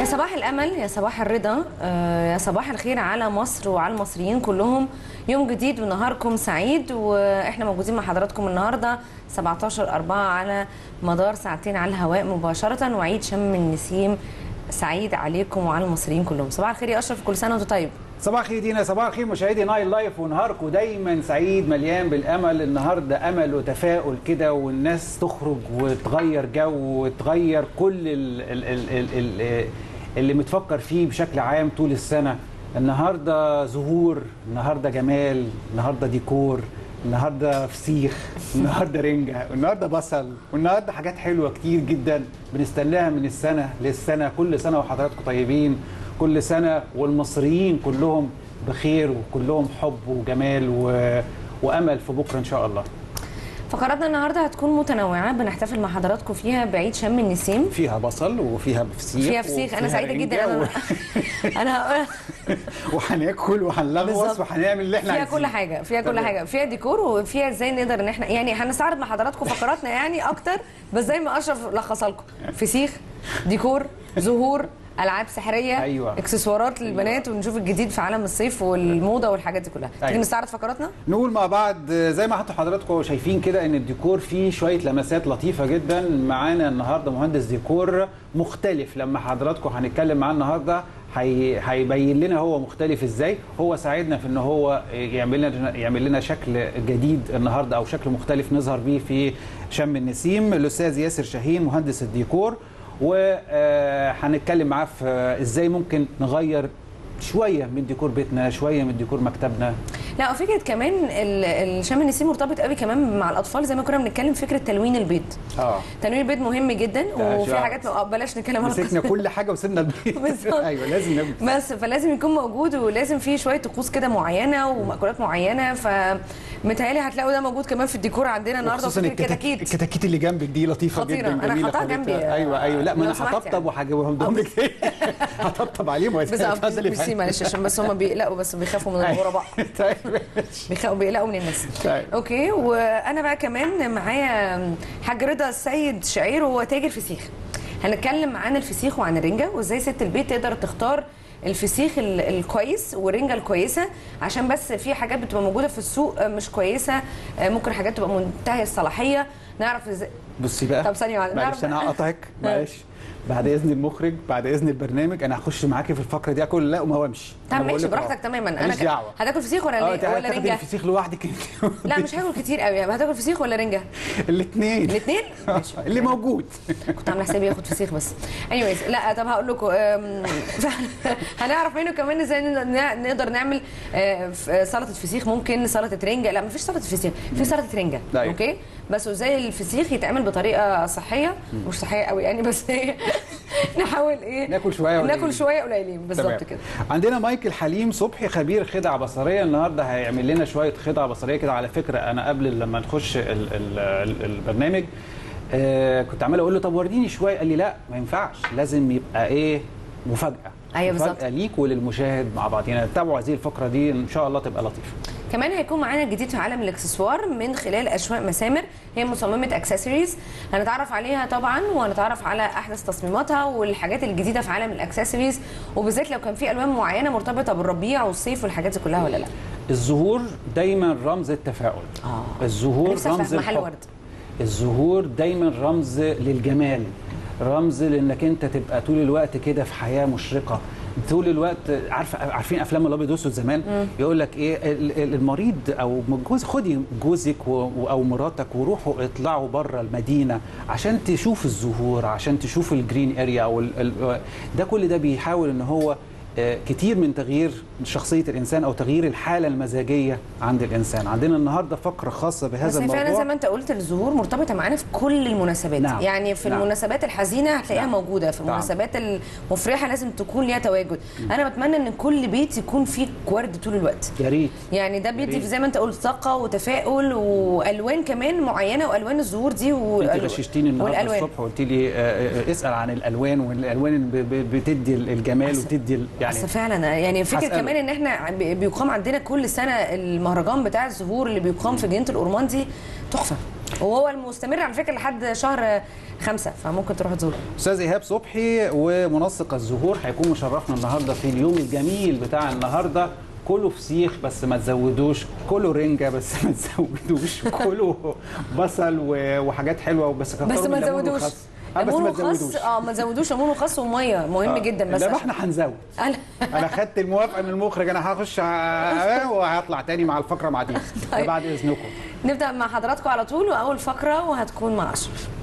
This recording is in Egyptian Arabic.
صباح الامل يا صباح الرضا آه، يا صباح الخير على مصر وعلى المصريين كلهم يوم جديد ونهاركم سعيد واحنا موجودين مع حضراتكم النهارده 17 4 على مدار ساعتين على الهواء مباشره وعيد شم النسيم سعيد عليكم وعلى المصريين كلهم صباح الخير يا اشرف كل سنه وانت طيب صباح الخير دينا صباح الخير مشاهدي نايل لايف ونهاركم دايما سعيد مليان بالامل النهارده امل وتفاؤل كده والناس تخرج وتغير جو وتغير كل ال ال ال ال ال اللي متفكر فيه بشكل عام طول السنه النهارده زهور النهارده جمال النهارده ديكور النهارده فسيخ النهارده رنجه والنهارده بصل والنهارده حاجات حلوه كتير جدا بنستناها من السنه للسنه كل سنه وحضراتكم طيبين كل سنه والمصريين كلهم بخير وكلهم حب وجمال و... وامل في بكره ان شاء الله فقراتنا النهارده هتكون متنوعه بنحتفل مع حضراتكم فيها بعيد شم النسيم فيها بصل وفيها فسيخ فيها فسيخ انا وفيها سعيده جدا رنجة انا انا هقول وهناكل وهنلغوص بالظبط. وهنعمل اللي احنا فيها عايزينه كل حاجه فيها كل تمام. حاجه فيها ديكور وفيها ازاي نقدر ان احنا يعني هنستعرض مع حضراتكم فقراتنا يعني اكتر بس زي ما اشرف لخصها لكم فسيخ ديكور زهور العاب سحريه أيوة. اكسسوارات للبنات ونشوف الجديد في عالم الصيف والموضه والحاجات دي كلها تيجي أيوة. نستعرض فقراتنا نقول مع بعض زي ما انتوا حضراتكم شايفين كده ان الديكور فيه شويه لمسات لطيفه جدا معانا النهارده مهندس ديكور مختلف لما حضراتكم هنتكلم معاه النهارده هي- هيبين لنا هو مختلف ازاي هو ساعدنا في ان هو يعمل لنا يعمل لنا شكل جديد النهارده او شكل مختلف نظهر بيه في شم النسيم الاستاذ ياسر شاهين مهندس الديكور وهنتكلم معاه في ازاي ممكن نغير شويه من ديكور بيتنا شويه من ديكور مكتبنا لا وفكره كمان ال- الشم النسيم مرتبط قوي كمان مع الاطفال زي ما كنا بنتكلم فكره تلوين البيض اه تلوين البيض مهم جدا ده وفي شعر. حاجات آه، بلاش نتكلم عن مسكنا كل حاجه وسيبنا البيت بالظبط. ايوه لازم نبدا بس فلازم يكون موجود ولازم فيه شويه طقوس كده معينه ومأكولات معينه فمتهيألي هتلاقوا ده موجود كمان في الديكور عندنا النهارده خصوصا وفكرة الكتاكيت الكتاكيت اللي جنبك دي لطيفه خطيرة. جدا أنا جميله حاطاها خالص. جنبي. ايوه ايوه لا ما لو انا سمحت هطبطب يعني. وهجيبهم لك تاني هطبطب عليهم بس وهتفضلي ميرسي معلش عشان بس هم بيقلقوا بس بيخافوا من الغرباء طيب ماشي. بيخافوا بيقلقوا من الناس طيب. اوكي وانا بقى كمان معايا حاج رضا السيد شعير وهو تاجر فسيخ هنتكلم عن الفسيخ وعن الرنجه وازاي ست البيت تقدر تختار الفسيخ ال- الكويس والرنجه الكويسه عشان بس في حاجات بتبقى موجوده في السوق مش كويسه ممكن حاجات تبقى منتهيه الصلاحيه نعرف ازاي بصي بقى طب ثانية واحدة. معلش نعرف- انا هقطعك معلش بعد اذن المخرج بعد اذن البرنامج انا هخش معاكي في الفقره دي اكل لا وما وامشي طب أنا بقول ماشي لك براحتك أهو. تماما انا ماليش ك- دعوه هتاكل فسيخ ولا اه ليه- انت ولا هتاخدي رنجه الفسيخ لوحدك لا مش هاكل كتير قوي هتاكل فسيخ ولا رنجه الاثنين الاثنين ماشي. اللي موجود كنت عامله حسابي ياخد فسيخ بس anyways لا طب هقول لكم أم، هنعرف منه كمان ازاي ن- نقدر نعمل آه، ف- سلطه فسيخ ممكن سلطه رنجه لا مفيش سلطه فسيخ في سلطه رنجه أيوة. اوكي بس وازاي الفسيخ يتعمل بطريقه صحيه مش صحيه قوي يعني بس هي نحاول ايه ناكل شوية قليلين. ناكل شويه قليلين بالظبط تمام. كده عندنا مايكل حليم صبحي خبير خدع بصريه النهارده هيعمل لنا شويه خدع بصريه كده على فكره انا قبل لما نخش ال ال ال البرنامج آه كنت عمال اقول له طب وريني شويه قال لي لا ما ينفعش لازم يبقى ايه مفاجاه أيوة بالظبط. مفاجاه ليك وللمشاهد مع بعضينا تابعوا هذه الفقره دي ان شاء الله تبقى لطيفه كمان هيكون معانا جديد في عالم الاكسسوار من خلال اشواق مسامر هي مصممه اكسسوارز هنتعرف عليها طبعا وهنتعرف على احدث تصميماتها والحاجات الجديده في عالم الاكسسوارز وبالذات لو كان في الوان معينه مرتبطه بالربيع والصيف والحاجات دي كلها ولا لا الزهور دايما رمز التفاؤل آه. الزهور نفسي أفتح رمز محل الحب. ورد. الزهور دايما رمز للجمال رمز لانك انت تبقى طول الوقت كده في حياه مشرقه طول الوقت عارفه عارفين افلام الابيض والاسود زمان يقول لك ايه ال- ال- المريض او جوز خدي جوزك و- او مراتك وروحوا اطلعوا بره المدينه عشان تشوف الزهور عشان تشوف الجرين اريا او ال- ال- ده كل ده بيحاول ان هو آه، كتير من تغيير شخصية الإنسان أو تغيير الحالة المزاجية عند الإنسان عندنا النهاردة فقرة خاصة بهذا بس هي الموضوع فعلا زي ما انت قلت الزهور مرتبطه معانا في كل المناسبات نعم. يعني في نعم. المناسبات الحزينه هتلاقيها نعم. موجوده في نعم. المناسبات المفرحه لازم تكون ليها تواجد انا بتمنى ان كل بيت يكون فيه ورد طول الوقت يا ريت يعني ده بيدي ريت. زي ما انت قلت طاقه وتفاؤل والوان كمان معينه والوان الزهور دي انت وال- غششتيني النهارده والالوان الصبح وقلت لي آه، آه، اسال عن الالوان والالوان اللي ب- ب- بتدي الجمال وتدي ال- يعني بس فعلا يعني فكره هسأله. كمان ان احنا بي- بيقام عندنا كل سنه المهرجان بتاع الزهور اللي بيقام في جنينه الأورمان دي تحفه وهو المستمر على فكره لحد شهر خمسة فممكن تروحوا تزوروا استاذ ايهاب صبحي ومنسق الزهور هيكون مشرفنا النهارده في اليوم الجميل بتاع النهارده كله فسيخ بس ما تزودوش كله رنجه بس ما تزودوش كله بصل و- وحاجات حلوه بس كتروا بس من ما الليمون تزودوش والخس. آه، بس ليمون ما وخس تزودوش اه ما تزودوش ليمون وخس وميه مهم آه. جدا بس لا ما عشان- احنا هنزود انا انا خدت الموافقه من المخرج انا هخش ع- وهطلع تاني مع الفقره مع دي ده طيب. بعد اذنكم نبدا مع حضراتكم على طول واول فقره وهتكون مع اشرف